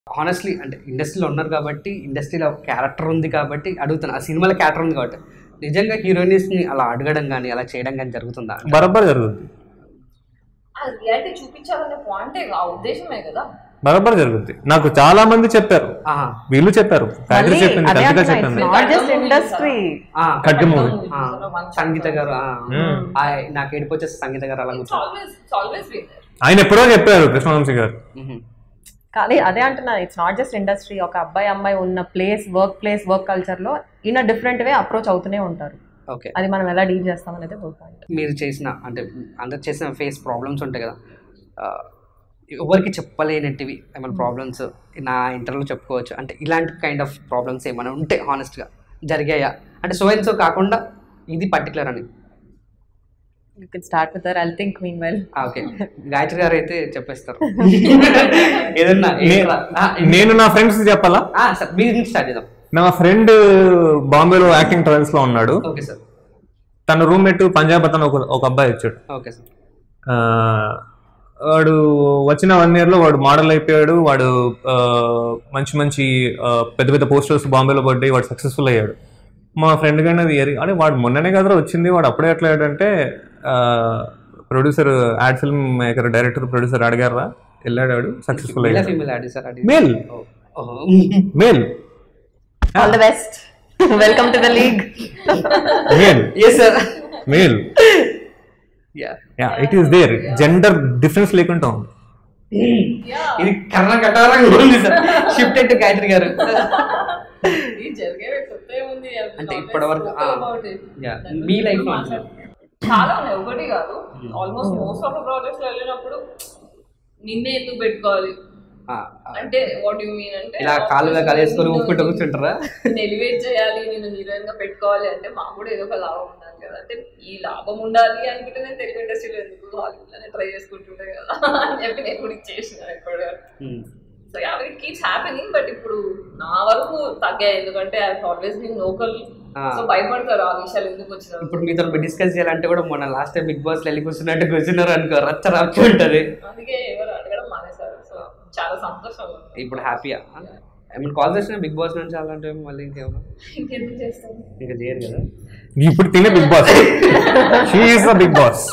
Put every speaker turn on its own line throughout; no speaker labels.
Honestly అంటే ఇండస్ట్రీలో ఉన్నారు కాబట్టి ఇండస్ట్రీలో ఒక క్యారెక్టర్ ఉంది కాబట్టి అడుగుతాను ఆ సినిమాలో క్యారెక్టర్ ఉంది కాబట్టి నిజంగా హీరోయిన్స్ని అలా అడగడం కానీ అలా చేయడం కానీ జరుగుతుందా
బరబ్బర్ జరుగుద్ది
ఆ రియాలిటీ చూపించాలనే పాయింటే ఆ ఉద్దేశమే కదా
బరబ్బర్ జరుగుద్ది నాకు చాలా మంది చెప్పారు
ఆహా,
వీళ్ళు చెప్పారు గాయత్రి చెప్పింది
అదే
కవిత
అంటున్నా,
చెప్పింది
it's not just industry.
ఆ,
ఖడ్గ మూవీ
ఆ, సంగీత గారు ఆ,
మ్మ్.
ఆ, నాకు ఏడుపు వచ్చేసి సంగీత గారు అలా కూర్చో
ఆల్వేస్ ఆల్వేస్ బీన్
ఆయన ఎప్పుడో చెప్పారు కృష్ణవంశీ గారు
కానీ అదే అంటున్నా ఇట్స్ నాట్ జస్ట్ ఇండస్ట్రీ ఒక అబ్బాయి అమ్మాయి ఉన్న ప్లేస్ వర్క్ ప్లేస్ వర్క్ కల్చర్లో in a different way approach అవుతూనే ఉంటారు
ఓకే
అది మనం ఎలా డీల్ చేస్తాం అనేది వర్క్ పాయింట్
మీరు చేసిన అంటే అందరు చేసిన ఫేస్ ప్రాబ్లమ్స్ ఉంటాయి కదా ఆ, ఎవరికి చెప్పలేనటివి ఏమైనా ప్రాబ్లమ్స్ నా ఇంటర్వ్యూలో చెప్పుకోవచ్చు అంటే ఇలాంటి కైండ్ ఆఫ్ ప్రాబ్లమ్స్ ఏమైనా ఉంటే హానెస్ట్గా జరిగాయా అంటే సో అండ్ సో కాకుండా ఇది పర్టికులర్ అని
you can start with I think mean well
ah, okay Gayatri garu అయితే చెప్పేస్తారు ఏదన్నా ఏంట్రా? ఆ,
నేను నా ఫ్రెండ్స్ చెప్పాలా
ఆ, సార్ మీ నుంచి స్టార్ట్ చేద్దాం
నా ఫ్రెండ్ బాంబేలో యాక్టింగ్ ట్రయల్స్ లో ఉన్నాడు
ఓకే సార్
తన రూమ్మేట్ పంజాబ్ అతను ఒక ఒక అబ్బాయి వచ్చాడు
ఓకే సార్
ఆ, వాడు వచ్చిన వన్ ఇయర్ లో వాడు మోడల్ అయిపోయాడు వాడు ఆ, మంచి మంచి ఆ, పెద్ద పెద్ద పోస్టర్స్ బాంబేలో పడ్డాయి వాడు సక్సెస్ఫుల్ అయ్యాడు మా ఫ్రెండ్ కానీ అది ఎరి అరే వాడు మొన్ననే కదా వచ్చింది వాడు అప్పుడే ఎట్లా అయ్యాడంటే producer ad film maker director producer అడిగారా వెళ్ళాడు వాడు సక్సెస్ఫుల్
మేలా
అయ్యాడు
ఫీమేల్ ఆడి సార్ ఆడి
male male
all the best welcome to the league
male
yes sir
male
yeah
yeah it is there gender difference లేకుండా ఉంది
ఇది కర్ర కట్టాలంగా ఉంది సార్ షిఫ్ట్ అంటే గాయత్రి గారు
ఇది జరిగేవి కొత్త ఏముంది
అంటే ఇప్పటివరకు, ఆ.
అబౌట్ ఇట్
యా మీ లైఫ్ లో అంటే
చాలా ఉన్నాయి ఒకటి కాదు almost most of the projects వెళ్ళినప్పుడు నిన్నే ఎందుకు పెట్టుకోవాలి
ఆ,
అంటే వాట్ యు మీన్ అంటే
ఇలా కాళ్ళలో కాలేసుకొని ఊపుకుంటూ కూర్చుంటారా
ఎలివేట్ చేయాలి నేను హీరోయిన్ గా పెట్టుకోవాలి అంటే మాకు కూడా ఏదో ఒక లాభం ఉండాలి కదా అంటే ఈ లాభం ఉండాలి అనుకుంటే నేను తెలుగు ఇండస్ట్రీలో ఎందుకు హాలీవుడ్ లోనే ట్రై చేసుకుంటుండే కదా అని చెప్పి నేను కూడా చేసిన ఇప్పుడు
um,
so yeah it keeps happening but ఇప్పుడు నా వరకు తగ్గాయి ఎందుకంటే I always been local
ah.
So భయపడతారు ఆ విషయాలు ఎందుకు వచ్చిన
ఇప్పుడు మీతో డిస్కస్ చేయాలంటే కూడా మొన్న లాస్ట్ టైం బిగ్ బాస్ వెళ్ళి కూర్చున్నట్టు కూర్చున్నారు అనుకో రచ్చ రచ్చ ఉంటది
అందుకే ఎవరు అడగడం మానేశారు సో చాలా సంతోషం ఉంది.
ఇప్పుడు హ్యాపీయా ఐ మీన్ కాల్ చేసిన బిగ్ బాస్ నుంచి అలాంటి మళ్ళీ ఇంకేమన్నా
ఇంకెందుకు చేస్తాను
ఇంకా చేయరు కదా
ఇప్పుడు తినే Bigg Boss she is the Bigg Boss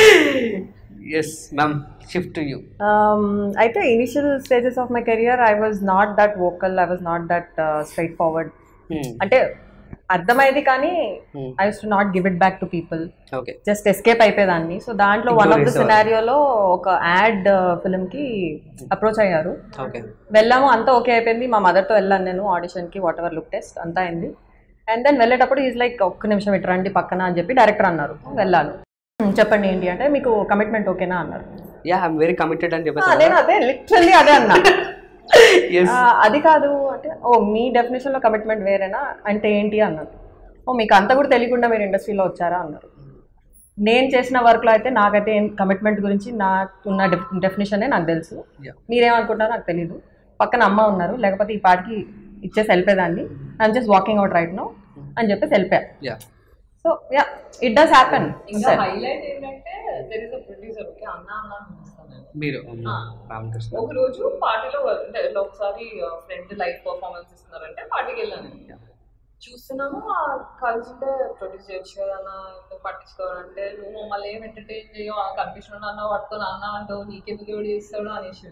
yes ma'am shift you
Um, అయితే initial stages of my career I was not that vocal I was not that straightforward అంటే అర్థమైంది కానీ I to not give it back to people
okay
just escape అయిపోయేదాన్ని so దాంట్లో one of the సినారియోలో ఒక ad film కి approach అయ్యారు
okay
వెళ్ళాము అంతా ఓకే అయిపోయింది మా మదర్తో వెళ్ళాను నేను ఆడిషన్కి వాట్ ఎవర్ లుక్ టెస్ట్ అంతా అయింది అండ్ దెన్ వెళ్ళేటప్పుడు ఈజ్ లైక్ ఒక్క నిమిషం ఇటు రండి పక్కన అని చెప్పి డైరెక్టర్ అన్నారు వెళ్ళాను "Hmm, చెప్పండి ఏంటి అంటే మీకు కమిట్మెంట్ ఓకేనా అన్నారు
యా ఐఎమ్ వెరీ కమిటెడ్ అని
"Ah,
చెప్పేసి
నేను అదే లిటరల్లీ అదే అన్నా
ఎస్
"Ah, అది కాదు అంటే ఓ మీ డెఫినేషన్లో కమిట్మెంట్ వేరేనా అంటే ఏంటి అన్నారు ఓ మీకు అంత కూడా తెలియకుండా మీరు ఇండస్ట్రీలో వచ్చారా అన్నారు నేను చేసిన వర్క్లో అయితే నాకైతే కమిట్మెంట్ గురించి నాకున్న డెఫినేషనే నాకు తెలుసు
Yeah.
మీరేమనుకుంటారో నాకు తెలీదు పక్కన అమ్మ ఉన్నారు లేకపోతే ఈ పాటికి ఇచ్చేసి వెళ్ళిపోయేదాన్ని I'm just walking out right no అని చెప్పేసి వెళ్ళిపోయా
yeah
so yeah it does happen
ఇంకా హైలైట్ ఏంటంటే there is a producer okay అన్న అన్న అని పిలుస్తాను నేను.
మీరు
ఆ.
రామకృష్ణ
ఒక రోజు పార్టీలో అంటే ఒకసారి ఫ్రెండ్ లైవ్ పర్ఫార్మెన్స్ ఇస్తున్నారంటే పార్టీకి వెళ్ళాను నేను. చూస్తున్నాము ఆ కలిసింటే ప్రొడ్యూస్ చేయొచ్చు కదా అన్న ఎందుకు పట్టించుకోవాలంటే నువ్వు మమ్మల్ని ఏం ఎంటర్టైన్ చేయవు కనిపిస్తున్నాడు అన్న పట్టుకొని అన్న అంటావు నీకెందుకు ఎవడు చేస్తాడు అనేసి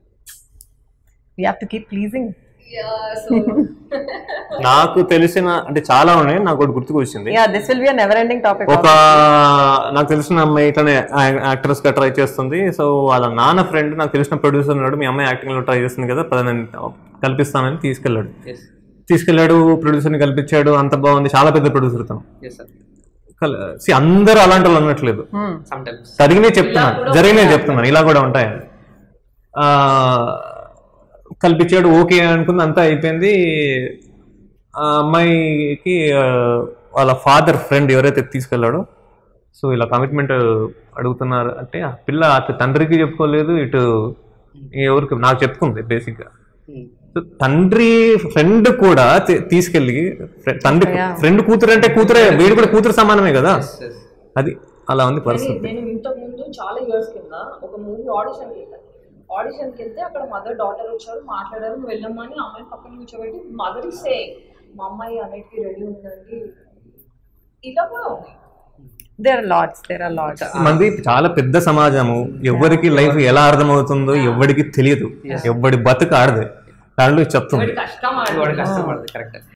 you have to keep pleasing
so
నాకు తెలిసిన అంటే చాలా ఉన్నాయి నాకు ఒకటి గుర్తుకు వచ్చింది
yeah this will be a never ending topic
ఒక నాకు తెలిసిన అమ్మాయి ఇట్లానే యాక్ట్రెస్ గా ట్రై చేస్తుంది సో వాళ్ళ నాన్న ఫ్రెండ్ నాకు తెలిసిన ప్రొడ్యూసర్ ఉన్నాడు మీ అమ్మాయి యాక్టింగ్ లో ట్రై చేస్తుంది కదా పదని కల్పిస్తానని తీసుకెళ్ళాడు
ఎస్
తీసుకెళ్ళాడు producer ని కల్పించాడు అంత బాగుంది చాలా పెద్ద ప్రొడ్యూసర్ తను
ఎస్ సార్
కల్- see, అందరూ అలాంటి వాళ్ళు అనట్లేదు
సమ్ టైమ్స్
జరిగినే చెప్తున్నాను జరిగినే చెప్తున్నాను ఇలా కూడా ఉంటాయని ఆ, కల్పించాడు ఓకే అనుకుంది అంతా అయిపోయింది ఆ అమ్మాయికి ఆ, వాళ్ళ ఫాదర్ ఫ్రెండ్ ఎవరైతే తీసుకెళ్ళాడో సో ఇలా కమిట్మెంట్ అడుగుతున్నారు అంటే ఆ పిల్ల అటు తండ్రికి చెప్పుకోలేదు ఇటు ఎవరికి నాకు చెప్పుకుంది బేసిక్గా సో తండ్రి ఫ్రెండ్ కూడా తీ- తీసుకెళ్ళి ఫ్రె- తండ్రి ఫ్రెండ్ కూతురు అంటే కూతురే వీడు కూడా కూతురు సమానమే కదా అది అలా ఉంది పరిస్థితి
నేను ఇంతకు ముందు చాలా ఇయర్స్ కింద ఒక మూవీ ఆడిషన్ వెళ్ళాను ఆడిషన్కి వెళ్తే అక్కడ మదర్ డాటర్ వచ్చారు మాట్లాడారు నువ్వు వెళ్ళమ్మా అని అమ్మాయిని పక్కన కూర్చోబెట్టి మదర్ ఇస్తే మా అమ్మాయి అన్నిటికీ రెడీ ఉందండి ఇలా కూడా ఉంది
there lots there are lots
మంది చాలా పెద్ద సమాజము ఎవరికి లైఫ్ ఎలా అర్థమవుతుందో ఎవరికి తెలియదు ఎవడి బతుకు ఆడదు దాంట్లో చెప్తుంది
వాడి కష్టం
వాడు
ఆడింది
కష్టపడదు కరెక్ట్